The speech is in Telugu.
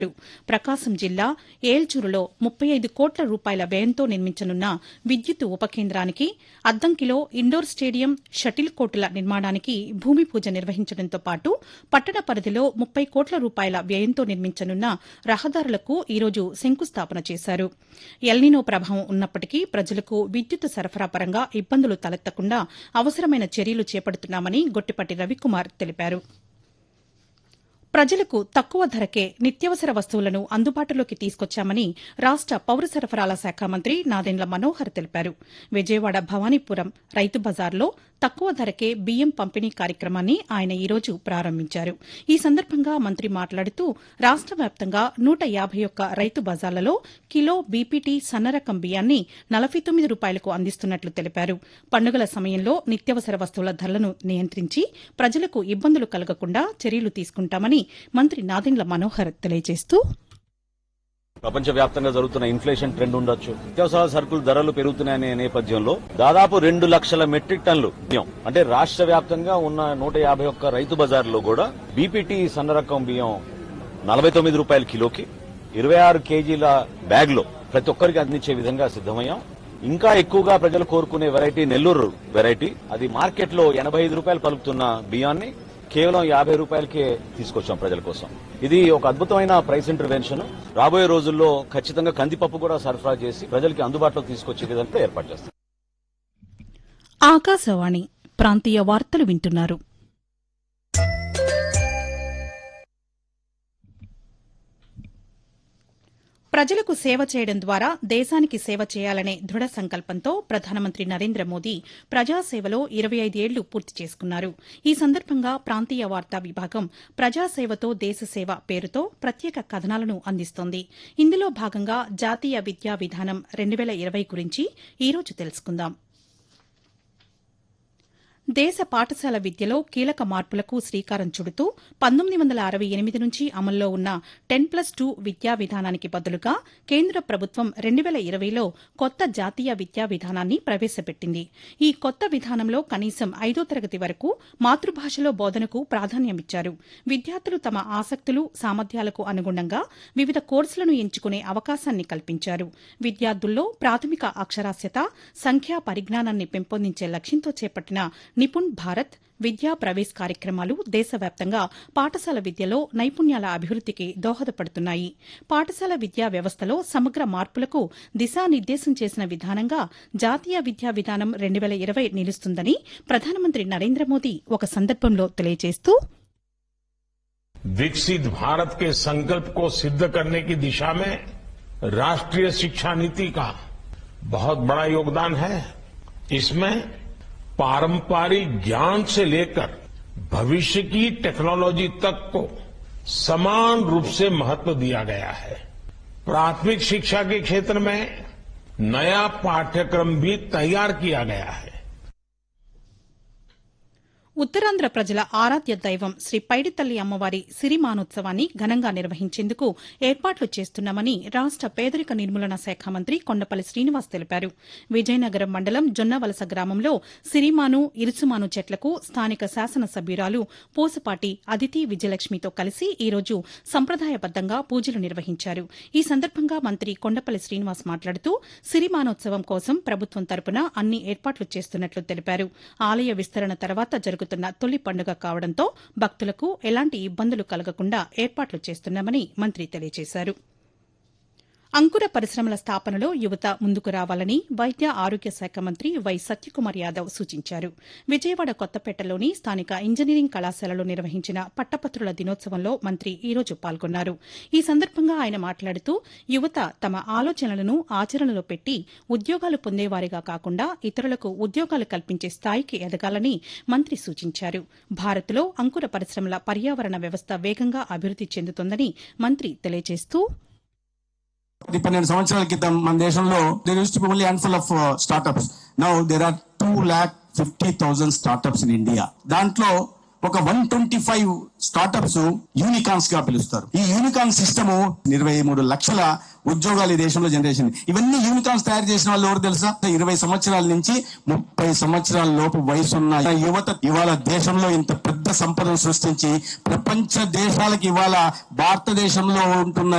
ప్రకాశం జిల్లా ఏల్చూరులో ముప్పై ఐదు కోట్ల రూపాయల వ్యయంతో నిర్మించనున్న విద్యుత్ ఉప కేంద్రానికి అద్దంకిలో ఇండోర్ స్టేడియం షటిల్ కోర్టుల నిర్మాణానికి భూమి పూజ నిర్వహించడంతో పాటు పట్టణ పరిధిలో ముప్పై కోట్ల రూపాయల వ్యయంతో నిర్మించనున్న రహదారులకు ఈరోజు శంకుస్థాపన చేశారు ఎల్నినో ప్రభావం ఉన్నప్పటికీ ప్రజలకు విద్యుత్ సరఫరా పరంగా ఇబ్బందులు తలెత్తకుండా అవసరమైన చర్యలు చేపడుతున్నామని గొట్టిపాటి రవికుమార్ తెలిపారు ప్రజలకు తక్కువ ధరకే నిత్యావసర వస్తువులను అందుబాటులోకి తీసుకొచ్చామని రాష్ట పౌర సరఫరాల శాఖ మంత్రి నాదెండ్ల మనోహర్ తెలిపారు విజయవాడ భవానీపురం రైతు బజార్లో తక్కువ ధరకే బియ్యం పంపిణీ కార్యక్రమాన్ని ఆయన ఈరోజు ప్రారంభించారు ఈ సందర్భంగా మంత్రి మాట్లాడుతూ రాష్ట వ్యాప్తంగా నూట యాభై ఒక్క రైతు బజార్లలో కిలో బీపీటీ సన్నరకం బియ్యాన్ని నలభై తొమ్మిది రూపాయలకు అందిస్తున్నట్లు తెలిపారు పండుగల సమయంలో నిత్యావసర వస్తువుల ధరలను నియంత్రించి ప్రజలకు ఇబ్బందులు కలగకుండా చర్యలు తీసుకుంటామని మంత్రి నాదెండ్ల మనోహర్ తెలియజేస్తూ ప్రపంచవ్యాప్తంగా జరుగుతున్న ఇన్ఫ్లేషన్ ట్రెండ్ ఉండొచ్చు నిత్యావసర సరుకులు ధరలు పెరుగుతున్నాయనే నేపథ్యంలో దాదాపు రెండు లక్షల మెట్రిక్ టన్నులు బియ్యం అంటే రాష్ట్ర వ్యాప్తంగా ఉన్న నూట యాభై ఒక్క రైతు బజార్లో కూడా బీపీటీ సన్న రకం బియ్యం నలభై తొమ్మిది రూపాయల కిలోకి ఇరవై ఆరు కేజీల బ్యాగ్ లో ప్రతి ఒక్కరికి అందించే విధంగా సిద్దమయ్యాం ఇంకా ఎక్కువగా ప్రజలు కోరుకునే వెరైటీ నెల్లూరు వెరైటీ అది మార్కెట్ లో ఎనభై ఐదు రూపాయలు పలుకుతున్న బియ్యాన్ని కేవలం యాభై రూపాయలకే తీసుకొచ్చాం ప్రజల కోసం ఇది ఒక అద్భుతమైన ప్రైస్ ఇంటర్వెన్షన్ రాబోయే రోజుల్లో ఖచ్చితంగా కందిపప్పు కూడా సరఫరా చేసి ప్రజలకి అందుబాటులోకి తీసుకొచ్చే విధంగా ఏర్పాటు చేస్తాం ఆకాశవాణి ప్రాంతీయ వార్తలు వింటున్నారు ప్రజలకు సేవ చేయడం ద్వారా దేశానికి సేవ చేయాలనే దృఢ సంకల్పంతో ప్రధానమంత్రి నరేంద్ర మోదీ ప్రజాసేవలో ఇరవై ఐదేళ్లు పూర్తి చేసుకున్నారు ఈ సందర్భంగా ప్రాంతీయ వార్తా విభాగం ప్రజాసేవతో దేశసేవ పేరుతో ప్రత్యేక కథనాలను అందిస్తోంది ఇందులో భాగంగా జాతీయ విద్యా విధానం రెండు వేల ఇరవై గురించి ఈరోజు తెలుసుకుందాం దేశ పాఠశాల విద్యలో కీలక మార్పులకు శ్రీకారం చుడుతూ పంతొమ్మిది వందల అరవై ఎనిమిది నుంచి అమల్లో ఉన్న టెన్ ప్లస్ టూ విద్యా విధానానికి బదులుగా కేంద్ర ప్రభుత్వం రెండు వేల ఇరవైలో కొత్త జాతీయ విద్యా విధానాన్ని ప్రవేశపెట్టింది ఈ కొత్త విధానంలో కనీసం ఐదో తరగతి వరకు మాతృభాషలో బోధనకు ప్రాధాన్యమిచ్చారు విద్యార్థులు తమ ఆసక్తులు సామర్థ్యాలకు అనుగుణంగా వివిధ కోర్సులను ఎంచుకునే అవకాశాన్ని కల్పించారు విద్యార్థుల్లో ప్రాథమిక అక్షరాస్యత సంఖ్యా పరిజ్ఞానాన్ని పెంపొందించే లక్ష్యంతో చేపట్టిన నిపుణ్ భారత్ విద్యా ప్రవేశ్ కార్యక్రమాలు దేశవ్యాప్తంగా పాఠశాల విద్యలో నైపుణ్యాల అభివృద్దికి దోహదపడుతున్నాయి పాఠశాల విద్యా వ్యవస్థలో సమగ్ర మార్పులకు దిశానిర్దేశం చేసిన విధానంగా జాతీయ విద్యా విధానం రెండు వేల ఇరవై నిలుస్తుందని ప్రధానమంత్రి నరేంద్ర మోదీ ఒక సందర్భంలో తెలియజేస్తూ विकसित भारत के संकल्प को सिद्ध करने की दिशा में राष्ट्रीय शिक्षा नीति का बहुत बड़ा योगदान है इसमें पारंपरिक ज्ञान से लेकर भविष्य की टेक्नोलॉजी तक को समान रूप से महत्व दिया गया है प्राथमिक शिक्षा के क्षेत्र में नया पाठ्यक्रम भी तैयार किया गया है ఉత్తరాంధ్ర ప్రజల ఆరాధ్య దైవం శ్రీ పైడితల్లి అమ్మవారి సిరిమానోత్సవాన్ని ఘనంగా నిర్వహించేందుకు ఏర్పాట్లు చేస్తున్నామని రాష్ట పేదరిక నిర్మూలన శాఖ మంత్రి కొండపల్లి శ్రీనివాస్ తెలిపారు విజయనగరం మండలం జొన్నవలస గ్రామంలో సిరిమాను ఇరుసుమాను చెట్లకు స్థానిక శాసనసభ్యురాలు పూసపాటి అదితి విజయలక్ష్మితో కలిసి ఈరోజు సంప్రదాయబద్దంగా పూజలు నిర్వహించారు ఈ సందర్భంగా మంత్రి కొండపల్లి శ్రీనివాస్ మాట్లాడుతూ సిరిమానోత్సవం కోసం ప్రభుత్వం తరపున అన్ని ఏర్పాట్లు చేస్తున్నట్లు తెలిపారు ఆలయ విస్తరణ తర్వాత జరుగుతున్న తొలి పండుగ కావడంతో భక్తులకు ఎలాంటి ఇబ్బందులు కలగకుండా ఏర్పాట్లు చేస్తున్నామని మంత్రి తెలియజేశారు అంకుర పరిశ్రమల స్థాపనలో యువత ముందుకు రావాలని వైద్య ఆరోగ్య శాఖ మంత్రి వై సత్యకుమార్ యాదవ్ సూచించారు విజయవాడ కొత్తపేటలోని స్థానిక ఇంజనీరింగ్ కళాశాలలో నిర్వహించిన పట్టభద్రుల దినోత్సవంలో మంత్రి ఈరోజు పాల్గొన్నారు ఈ సందర్భంగా ఆయన మాట్లాడుతూ యువత తమ ఆలోచనలను ఆచరణలో పెట్టి ఉద్యోగాలు పొందేవారిగా కాకుండా ఇతరులకు ఉద్యోగాలు కల్పించే స్థాయికి ఎదగాలని మంత్రి సూచించారు భారత్లో అంకుర పరిశ్రమల పర్యావరణ వ్యవస్థ వేగంగా అభివృద్ది చెందుతోందని మంత్రి తెలియజేస్తూ పది పన్నెండు సంవత్సరాల క్రితం మన దేశంలో there used to be only handful of startups now there are two lakh fifty thousand startups in India దాంట్లో ఒక one twenty five startups unicorns గా పిలుస్తారు ఈ యూనికాన్ సిస్టమ్ ఇరవై మూడు లక్షల ఉద్యోగాలు ఈ దేశంలో జనరేషన్ ఇవన్నీ యూనికార్న్స్ తయారు చేసిన వాళ్ళు ఎవరు తెలుసా ఇరవై సంవత్సరాల నుంచి ముప్పై సంవత్సరాల లోపు వయసున్న యువత ఇవాళ దేశంలో ఇంత పెద్ద సంపదను సృష్టించి ప్రపంచ దేశాలకు ఇవాళ భారతదేశంలో ఉంటున్న